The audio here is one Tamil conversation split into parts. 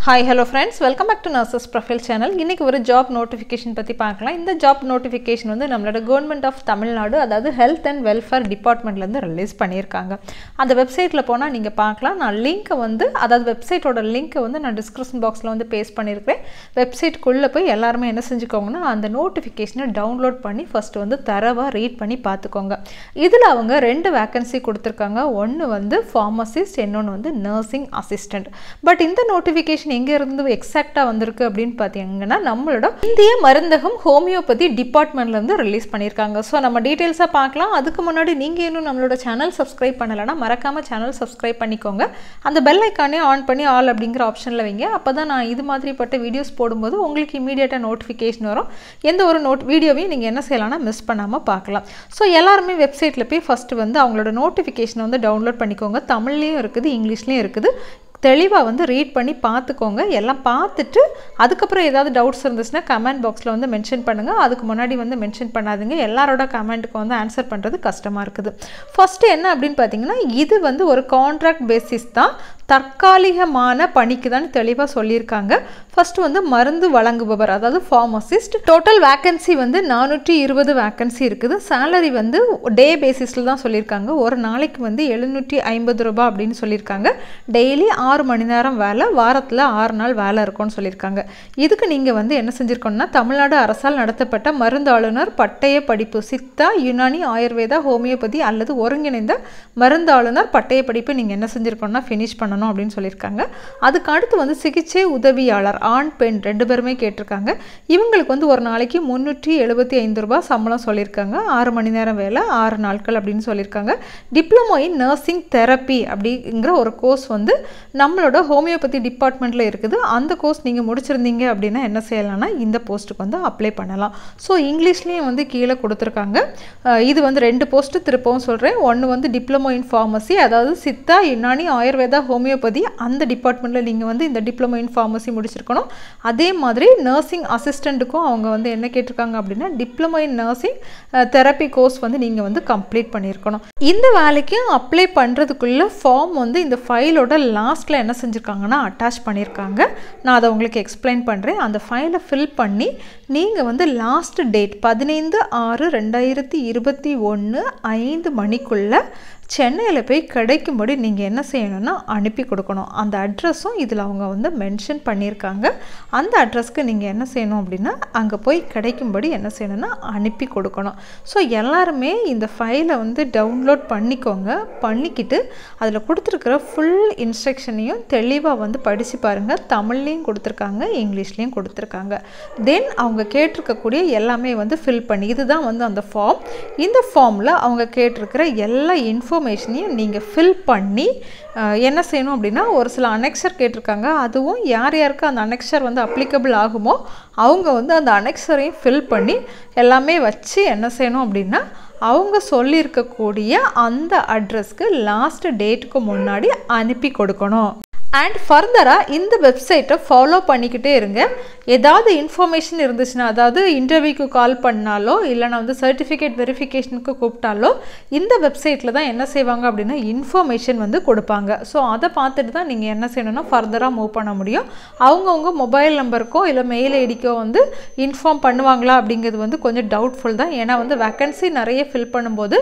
hi hello friends welcome back to nurses profile channel இன்றைக்கி ஒரு ஜாப் நோட்டிஃபிகேஷன் பற்றி பார்க்கலாம் இந்த ஜாப் நோட்டிஃபிகேஷன் வந்து நம்மளோட கவர்மெண்ட் ஆஃப் தமிழ்நாடு அதாவது ஹெல்த் அண்ட் வெல்ஃபேர் டிபார்ட்மெண்ட்லேருந்து ரிலீஸ் பண்ணியிருக்காங்க அந்த வெப்சைட்டில் போனால் நீங்கள் பார்க்கலாம் நான் லிங்க்கை வந்து அதாவது வெப்சைட்டோட லிங்க்கை வந்து நான் டிஸ்கிரிப்ஷன் பாக்ஸில் வந்து பேஸ்ட் பண்ணியிருக்கிறேன் வெப்சைட்குள்ளே போய் எல்லாருமே என்ன செஞ்சுக்கோங்கன்னா அந்த நோட்டிஃபிகேஷனை டவுன்லோட் பண்ணி ஃபஸ்ட்டு வந்து தரவாக ரீட் பண்ணி பார்த்துக்கோங்க இதில் அவங்க ரெண்டு வேக்கன்சி கொடுத்துருக்காங்க ஒன்று வந்து ஃபார்மசிஸ்ட் இன்னொன்று வந்து நர்சிங் அசிஸ்டண்ட் பட் இந்த நோட்டிஃபிகேஷன் எங்கே இருந்து எக்ஸாக்டாக வந்திருக்கு அப்படின்னு பார்த்தீங்கன்னா நம்மளோட இந்திய மருந்தகம் ஹோமியோபதி டிபார்ட்மெண்ட்லேருந்து ரிலீஸ் பண்ணியிருக்காங்க ஸோ நம்ம டீட்டெயில்ஸாக பார்க்கலாம் அதுக்கு முன்னாடி நீங்கள் இன்னும் நம்மளோட சேனல் சப்ஸ்கிரைப் பண்ணலைன்னா மறக்காமல் சேனல் சப்ஸ்கிரைப் பண்ணிக்கோங்க அந்த பெல் ஐக்கானே ஆன் பண்ணி ஆல் அப்படிங்கிற ஆப்ஷனில் வைங்க அப்போ தான் நான் இது மாதிரிப்பட்ட வீடியோஸ் போடும்போது உங்களுக்கு இமீடியட்டாக நோட்டிஃபிகேஷன் வரும் எந்த ஒரு நோட் வீடியோவையும் நீங்கள் என்ன செய்யலாம்னா மிஸ் பண்ணாமல் பார்க்கலாம் ஸோ எல்லாருமே வெப்சைட்டில் போய் ஃபஸ்ட்டு வந்து அவங்களோட நோட்டிஃபிகேஷனை வந்து டவுன்லோட் பண்ணிக்கோங்க தமிழ்லேயும் இருக்குது இங்கிலீஷ்லேயும் இருக்குது தெளிவாக வந்து ரீட் பண்ணி பார்த்துக்கோங்க எல்லாம் பார்த்துட்டு அதுக்கப்புறம் ஏதாவது டவுட்ஸ் இருந்துச்சுன்னா கமெண்ட் பாக்ஸில் வந்து மென்ஷன் பண்ணுங்கள் அதுக்கு முன்னாடி வந்து மென்ஷன் பண்ணாதீங்க எல்லாரோட கமெண்ட்டுக்கு வந்து ஆன்சர் பண்ணுறது கஷ்டமாக இருக்குது ஃபஸ்ட்டு என்ன அப்படின்னு பார்த்தீங்கன்னா இது வந்து ஒரு கான்ட்ராக்ட் பேசிஸ் தான் தற்காலிகமான பணிக்கு தான் தெளிவாக சொல்லியிருக்காங்க ஃபஸ்ட்டு வந்து மருந்து வழங்குபவர் அதாவது ஃபார்மசிஸ்ட் டோட்டல் வேக்கன்சி வந்து நானூற்றி இருபது வேக்கன்சி இருக்குது சேலரி வந்து டே பேசிஸில் தான் சொல்லியிருக்காங்க ஒரு நாளைக்கு வந்து எழுநூற்றி ஐம்பது ரூபாய் அப்படின்னு சொல்லியிருக்காங்க டெய்லி ஆறு மணி நேரம் வேலை வாரத்தில் ஆறு நாள் வேலை இருக்கும்னு சொல்லியிருக்காங்க இதுக்கு நீங்கள் வந்து என்ன செஞ்சுருக்கோம்னா தமிழ்நாடு அரசால் நடத்தப்பட்ட மருந்தாளுநர் பட்டய படிப்பு சித்தா யுனானி ஆயுர்வேதா ஹோமியோபதி அல்லது ஒருங்கிணைந்த மருந்தாளுநர் பட்டய படிப்பு நீங்கள் என்ன செஞ்சுருக்கோம்னா ஃபினிஷ் பண்ணணும் அப்படின்னு சொல்லியிருக்காங்க அதுக்கு அடுத்து வந்து சிகிச்சை உதவியாளர் ஆண் பெண் ரெண்டு பேருமே கேட்டிருக்காங்க இவங்களுக்கு வந்து ஒரு நாளைக்கு முந்நூற்றி எழுபத்தி ஐந்து ரூபாய் சம்பளம் சொல்லியிருக்காங்க ஆறு மணி நேரம் வேலை ஆறு நாட்கள் அப்படின்னு சொல்லியிருக்காங்க டிப்ளமோ இன் நர்சிங் தெரப்பி அப்படிங்கிற ஒரு கோர்ஸ் வந்து நம்மளோட ஹோமியோபதி டிபார்ட்மெண்ட்டில் இருக்குது அந்த கோர்ஸ் நீங்கள் முடிச்சிருந்தீங்க அப்படின்னா என்ன செய்யலாம்னா இந்த போஸ்ட்டுக்கு வந்து அப்ளை பண்ணலாம் ஸோ இங்கிலீஷ்லேயும் வந்து கீழே கொடுத்துருக்காங்க இது வந்து ரெண்டு போஸ்ட்டு திருப்பவும் சொல்கிறேன் ஒன்று வந்து டிப்ளமோ இன் ஃபார்மசி அதாவது சித்தா யுனானி ஆயுர்வேதா ஹோமியோபதி அந்த டிபார்ட்மெண்ட்டில் நீங்கள் வந்து இந்த டிப்ளமோ இன் ஃபார்மசி முடிச்சிருக்கணும் அதே மாதிரி நர்சிங் அசிஸ்டண்ட்டுக்கும் அவங்க வந்து என்ன கேட்டிருக்காங்க அப்படின்னா diploma in nursing therapy course வந்து நீங்கள் வந்து கம்ப்ளீட் பண்ணியிருக்கணும் இந்த வேலைக்கு அப்ளை பண்ணுறதுக்குள்ள ஃபார்ம் வந்து இந்த ஃபைலோட லாஸ்ட்டில் என்ன செஞ்சுருக்காங்கன்னா அட்டாச் பண்ணியிருக்காங்க நான் அதை உங்களுக்கு எக்ஸ்பிளைன் பண்ணுறேன் அந்த ஃபைலை ஃபில் பண்ணி நீங்கள் வந்து லாஸ்ட் டேட் பதினைந்து ஆறு ரெண்டாயிரத்தி இருபத்தி ஒன்று ஐந்து மணிக்குள்ளே சென்னையில் போய் கிடைக்கும்படி நீங்கள் என்ன செய்யணும்னா அனுப்பி கொடுக்கணும் அந்த அட்ரஸும் இதில் அவங்க வந்து மென்ஷன் பண்ணியிருக்காங்க அந்த அட்ரஸ்க்கு நீங்கள் என்ன செய்யணும் அப்படின்னா அங்கே போய் கிடைக்கும்படி என்ன செய்யணும்னா அனுப்பி கொடுக்கணும் ஸோ எல்லாருமே இந்த ஃபைலை வந்து டவுன்லோட் பண்ணிக்கோங்க பண்ணிக்கிட்டு அதில் கொடுத்துருக்குற ஃபுல் இன்ஸ்ட்ரக்ஷனையும் தெளிவாக வந்து படித்து பாருங்கள் தமிழ்லேயும் கொடுத்துருக்காங்க இங்கிலீஷ்லேயும் கொடுத்துருக்காங்க தென் அவங்க கேட்டிருக்கக்கூடிய எல்லாமே வந்து ஃபில் பண்ணி இதுதான் வந்து அந்த ஃபார்ம் இந்த ஃபார்மில் அவங்க கேட்டிருக்கிற எல்லா இன்ஃபோ இன்ஃபர்மேஷனையும் நீங்கள் ஃபில் பண்ணி என்ன செய்யணும் அப்படின்னா ஒரு சில அனெக்சர் கேட்டிருக்காங்க அதுவும் யார் யாருக்கு அந்த அனெக்சர் வந்து அப்ளிகபிள் ஆகுமோ அவங்க வந்து அந்த அனெக்சரையும் ஃபில் பண்ணி எல்லாமே வச்சு என்ன செய்யணும் அப்படின்னா அவங்க சொல்லியிருக்கக்கூடிய அந்த அட்ரஸ்க்கு லாஸ்ட் டேட்டுக்கு முன்னாடி அனுப்பி கொடுக்கணும் அண்ட் ஃபர்தராக இந்த வெப்சைட்டை ஃபாலோ பண்ணிக்கிட்டே இருங்க ஏதாவது இன்ஃபர்மேஷன் இருந்துச்சுன்னா அதாவது இன்டர்வியூக்கு கால் பண்ணாலோ இல்லைனா வந்து சர்டிஃபிகேட் வெரிஃபிகேஷனுக்கு கூப்பிட்டாலோ இந்த வெப்சைட்டில் தான் என்ன செய்வாங்க அப்படின்னா இன்ஃபர்மேஷன் வந்து கொடுப்பாங்க ஸோ அதை பார்த்துட்டு தான் நீங்கள் என்ன செய்யணும்னா ஃபர்தராக மூவ் பண்ண முடியும் அவங்கவுங்க மொபைல் நம்பருக்கோ இல்லை மெயில் ஐடிக்கோ வந்து இன்ஃபார்ம் பண்ணுவாங்களா அப்படிங்கிறது வந்து கொஞ்சம் டவுட்ஃபுல் தான் ஏன்னா வந்து வேக்கன்சி நிறைய ஃபில் பண்ணும்போது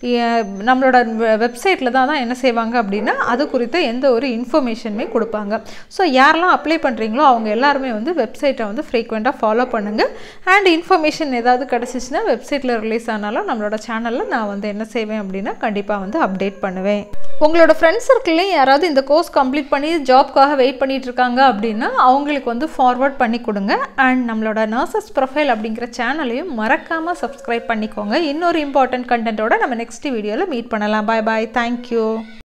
நம்மளோட வெப்சைட்டில் தான் தான் என்ன செய்வாங்க அப்படின்னா அது குறித்த எந்த ஒரு இன்ஃபர்மேஷனுமே கொடுப்பாங்க ஸோ யாரெல்லாம் அப்ளை பண்ணுறீங்களோ அவங்க எல்லாருமே வந்து வெப்சைட்டை வந்து ஃப்ரீக்வெண்ட்டாக ஃபாலோ பண்ணுங்கள் அண்ட் இன்ஃபர்மேஷன் ஏதாவது கிடச்சிச்சின்னா வெப்சைட்டில் ரிலீஸ் ஆனாலும் நம்மளோட சேனலில் நான் வந்து என்ன செய்வேன் அப்படின்னா கண்டிப்பாக வந்து அப்டேட் பண்ணுவேன் உங்களோட ஃப்ரெண்ட்ஸ் சர்க்கிள்லேயும் யாராவது இந்த கோர்ஸ் கம்ப்ளீட் பண்ணி ஜாப்க்காக வெயிட் பண்ணிட்டு இருக்காங்க அப்படின்னா அவங்களுக்கு வந்து ஃபார்வர்ட் பண்ணி கொடுங்க அண்ட் நம்மளோட நர்சஸ் ப்ரொஃபைல் அப்படிங்கிற சேனலையும் மறக்காமல் சப்ஸ்கிரைப் பண்ணிக்கோங்க இன்னொரு இம்பார்ட்டன்ட் கண்டென்ட்டோட நம்ம நெக்ஸ்ட் வீடியோவில் மீட் பண்ணலாம் பாய் பாய் தேங்க்யூ